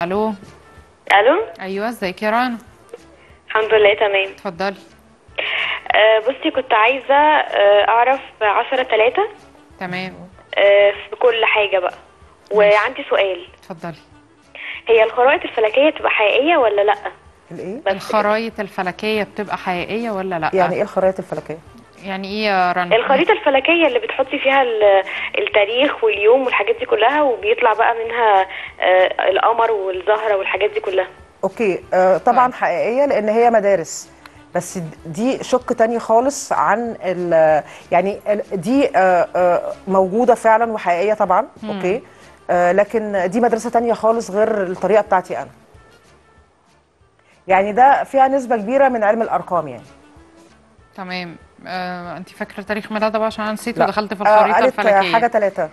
الو الو ايوه ازيك يا رنا الحمد لله تمام اتفضلي أه بصي كنت عايزه أه اعرف عشرة تلاتة تمام أه في كل حاجه بقى وعندي سؤال اتفضلي هي الخرائط الفلكيه تبقى حقيقيه ولا لا الايه بس الخرايط الفلكيه بتبقى حقيقيه ولا لا يعني ايه الخرائط الفلكيه يعني ايه يا رنا الخريطه الفلكيه اللي بتحطي فيها ال- التاريخ واليوم والحاجات دي كلها وبيطلع بقى منها أه القمر والزهره والحاجات دي كلها اوكي آه طبعا طيب. حقيقيه لان هي مدارس بس دي شق تاني خالص عن ال يعني ال- دي آه آه موجوده فعلا وحقيقيه طبعا اوكي آه لكن دي مدرسه تانية خالص غير الطريقه بتاعتي انا يعني ده فيها نسبه كبيره من علم الارقام يعني تمام آه، انت فاكره تاريخ ميلادها بقى عشان انا نسيت لا. ودخلت في آه الخريطه قالت الفلكيه حاجه ثلاثه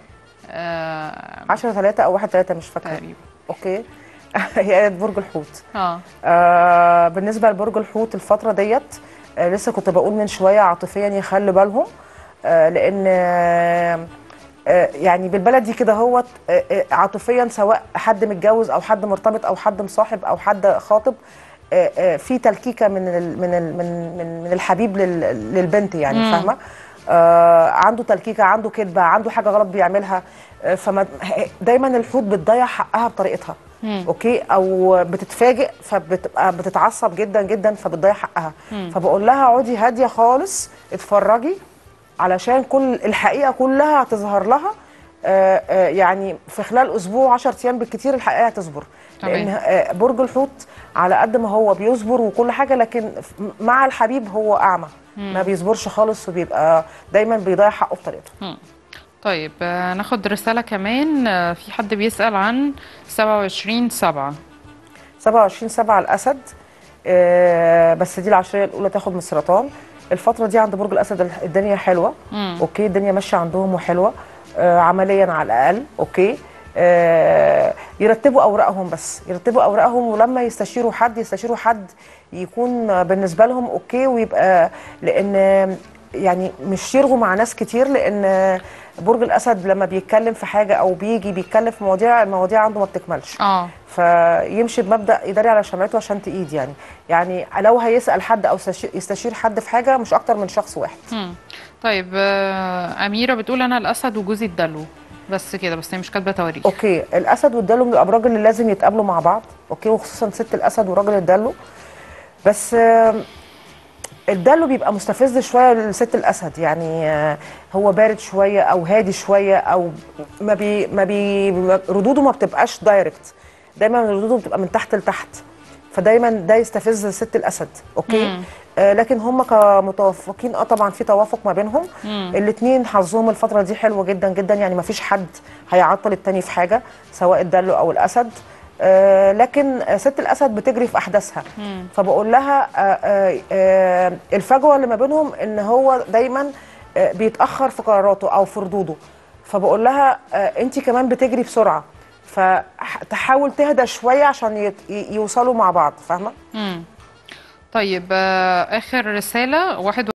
آه 10 3 او 1 3 مش فاكره تقريبا اوكي هي قالت برج الحوت اه آه بالنسبه لبرج الحوت الفتره ديت آه لسه كنت بقول من شويه عاطفيا يخلوا بالهم آه لان آه آه، يعني بالبلدي كده هو عاطفيا سواء حد متجوز او حد مرتبط او حد مصاحب او حد خاطب آه، آه، في تلكيكه من ال من ال من من, من الحبيب لل- للبنت يعني فاهمه آه عنده تلكيكه عنده كذبه عنده حاجه غلط بيعملها آه، فما دايما الحوت بتضيع حقها بطريقتها اوكي او بتتفاجئ فبتبقى بتتعصب جدا جدا فبتضيع حقها فبقول لها اقعدي هاديه خالص اتفرجي علشان كل الحقيقه كلها هتظهر لها آه، آه، يعني في خلال اسبوع 10 ايام بالكتير الحقيقه هتظهر تمام. لان آه، برج الحوت على قد ما هو بيصبر وكل حاجه لكن ف- مع الحبيب هو اعمى ما بيصبرش خالص وبيبقى دايما بيضيع حقه بطريقته طيب آه، ناخد رساله كمان آه، في حد بيسال عن 27 7 27 7 الاسد آه، بس دي العشريه الاولى تاخد من السرطان الفتره دي عند برج الاسد ال- الدنيا حلوه اوكي الدنيا ماشيه عندهم وحلوه آه، عمليا على الاقل اوكي آه، يرتبوا اوراقهم بس يرتبوا اوراقهم ولما يستشيروا حد يستشيروا حد يكون بالنسبه لهم اوكي ويبقى لان يعني مش يرغوا مع ناس كتير لان برج الاسد لما بيتكلم في حاجه او بيجي بيتكلم في مواضيع المواضيع عنده ما بتكملش اه فيمشي بمبدا يداري على شمعته عشان تقيد يعني يعني لو هيسال حد او يستشير- يستشير حد في حاجه مش اكتر من شخص واحد مم. طيب آه، اميره بتقول انا الاسد وجوزي الدلو بس كده بس هي مش كاتبه تواريخ اوكي الاسد والدلو من الابراج اللي لازم يتقابلوا مع بعض اوكي وخصوصا ست الاسد وراجل الدلو بس آم، الدلو بيبقى مستفز شويه لست الاسد يعني آه، هو بارد شويه او هادي شويه او ما بي ما بي ما- ردوده ما بتبقاش دايركت دايما ردوده بتبقى من تحت لتحت فدايما ده يستفز ست الاسد اوكي آه لكن هم كمتوافقين اه طبعا في توافق ما بينهم الاثنين حظهم الفتره دي حلوه جدا جدا يعني ما فيش حد هيعطل التاني في حاجه سواء الدلو او الاسد آه لكن آه، ست الاسد بتجري في احداثها فبقول لها آه آه آه الفجوه اللي ما بينهم ان هو دايما آه بيتاخر في قراراته او في ردوده فبقول لها آه انت كمان بتجري بسرعه فتحاول تهدى شويه عشان يت- ي- يوصلوا مع بعض فاهمه طيب آه، اخر رساله واحد